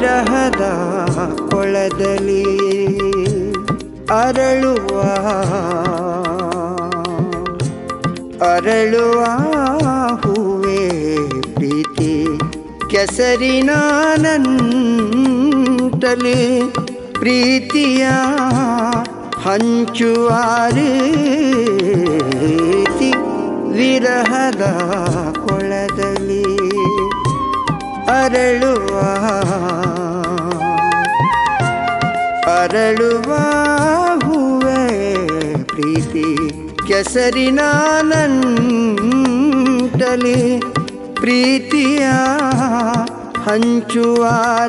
ವಿರಹದ ಕೊಳದಲ್ಲಿ ಅರಳುವ ಅರಳುವ ಹೂವೇ ಪ್ರೀತಿ ಕೆಸರಿನ ನಂಟಲಿ ಪ್ರೀತಿಯ ಹಂಚುವ ರೀತಿ ವಿರಹದ ಕೊಳದಲ್ಲಿ ಅರಳುವ ಅರಳುವ ಹೂವೇ ಪ್ರೀತಿ ಕೆಸರಿನ ನಂಟಲಿ ಪ್ರೀತಿಯ ಹಂಚುವ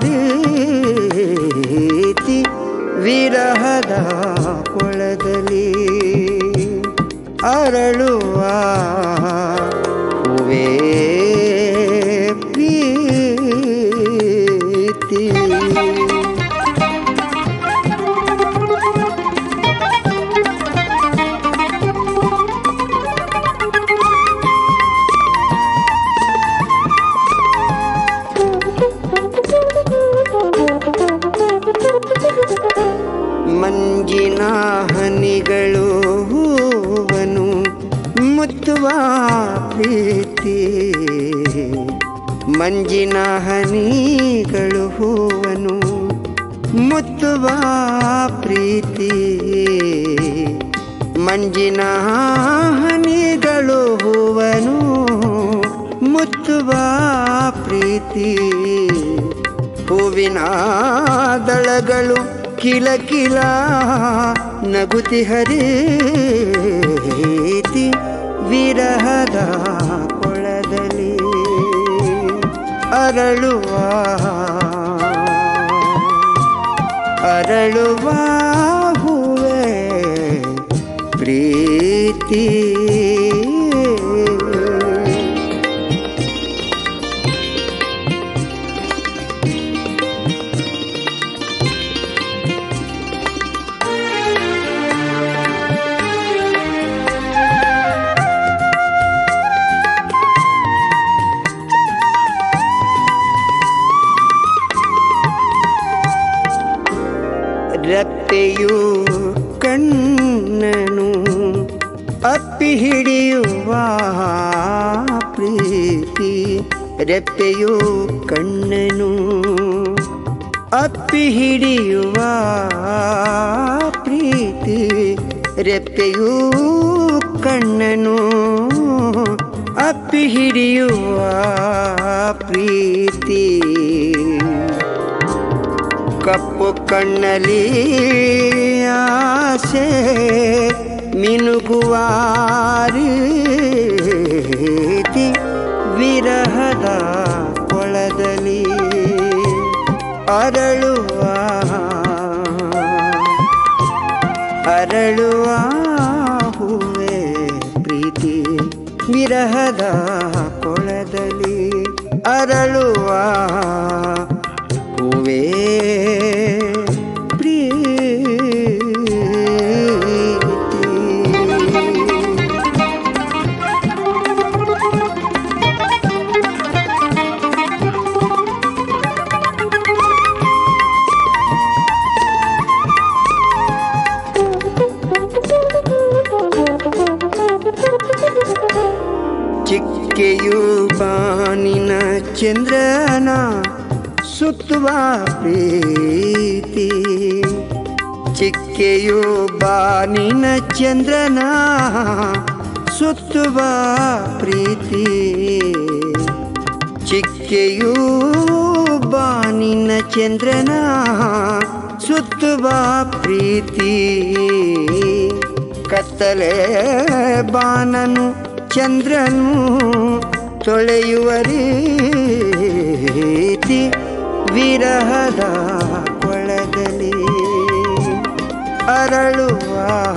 ರೀತಿ ವಿರಹದ ಕೊಳದಲ್ಲಿ ಅರಳುವ ಹೂವೇ ಪ್ರೀತಿ ಮಂಜಿನ ಹನಿಗಳು ಹೂವನು ಮುತ್ತುವ ಪ್ರೀತಿ ಮಂಜಿನ ಹನಿಗಳು ಹೂವನು ಮುತ್ತುವ ಪ್ರೀತಿ ಮಂಜಿನ ಹನಿಗಳು ಹೂವನು ಮುತ್ತುವ ಪ್ರೀತಿ ಹೂವಿನ ದಳಗಳು ಕಿಲ ಕಿಲ ನಗುತಿ ಹರೀತಿ ವಿರಹದ ಕೊಳದಲ್ಲಿ ಅರಳುವ ಅರಳುವ ಹೂವೇ ಪ್ರೀತಿ ರಪ್ಪೆಯು ಕಣ್ಣನು ಅಪ್ಪಿ ಹಿಡಿಯುವ ಪ್ರೀತಿ ರೆಪ್ಪೆಯು ಕಣ್ಣನು ಅಪ್ಪಿ ಹಿಡಿಯುವ ಪ್ರೀತಿ ರೆಪ್ಪೆಯು ಕಣ್ಣನು ಅಪ್ಪಿ ಹಿಡಿಯುವ ಪ್ರೀತಿ ಕಪ್ಪು ಕಣ್ಣಲಿ ಆಸೆ ಮಿನುಗುವ ರೀತಿ ವಿರಹದ ಕೊಳದಲ್ಲಿ ಅರಳುವ ಅರಳುವ ಹೂವೇ ಪ್ರೀತಿ ವಿರಹದ ಕೊಳದಲ್ಲಿ ಅರಳುವ ಹೂವೇ ಪ್ರೀತಿ ಚಿಕ್ಕೆಯು ಬಾನಿನ ಚಂದ್ರನ ಸುತ್ತುವ ಪ್ರೀತಿ ಚಿಕ್ಕೆಯು ಬಾನಿನ ಚಂದ್ರನ ಸುತ್ತುವ ಪ್ರೀತಿ ಚಿಕ್ಕೆಯು ಬಾನಿನ ಚಂದ್ರನ ಸುತ್ತುವ ಪ್ರೀತಿ ಕತ್ತಲೆ ಬಾನನು ಚಂದ್ರನು ತೊಳೆಯುವ ರೀತಿ ವಿರಹದ ಕೊಳದಲ್ಲಿ ಅರಳುವ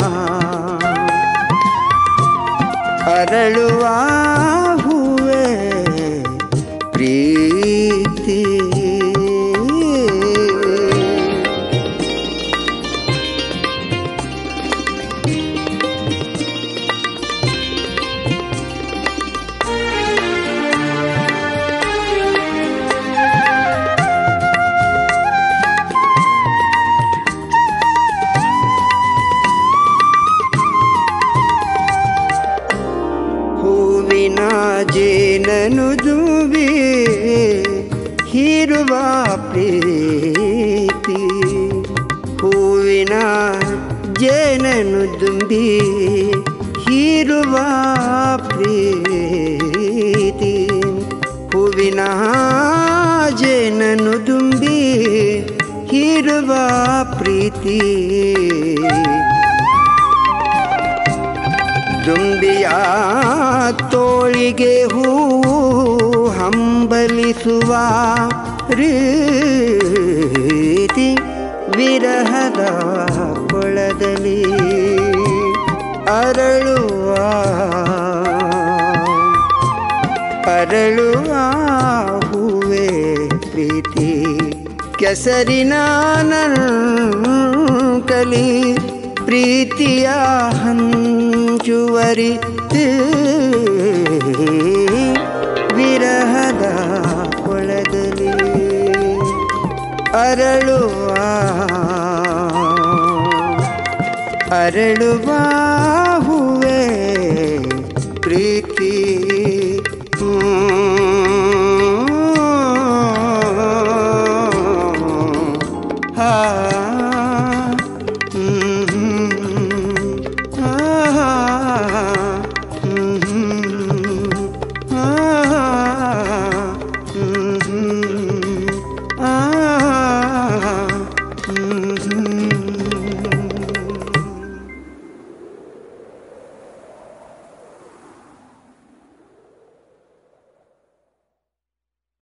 ಅರಳುವ ಹೂವೇ ಪ್ರೀತಿ ಹೂವಿನ ಜೇನನು ದುಂಬಿ ಹೀರುವ ಪ್ರೀತಿ ಹೂವಿನ ಜೇನನು ದುಂಬಿ ಹೀರುವ ಪ್ರೀತಿ ಹೂವಿನ ಜೇನನು ದುಂಬಿ ಹೀರುವ ಪ್ರೀತಿ ದುಂಬಿಯ ತೋಳಿಗೆ ಹೂವು ಹಂಬಲಿಸುವ ರೀತಿ ವಿರಹದ ಕೊಳದಲ್ಲಿ ಅರಳುವ ಅರಳುವ ಹೂವೇ ಪ್ರೀತಿ ಕೆಸರಿನ ಕಲಿ ಪ್ರೀತಿಯ ಹಂಚುವರಿ ವಿರಹದ ಕೊಳದಲ್ಲಿ ಅರಳುವ ಅರಳುವ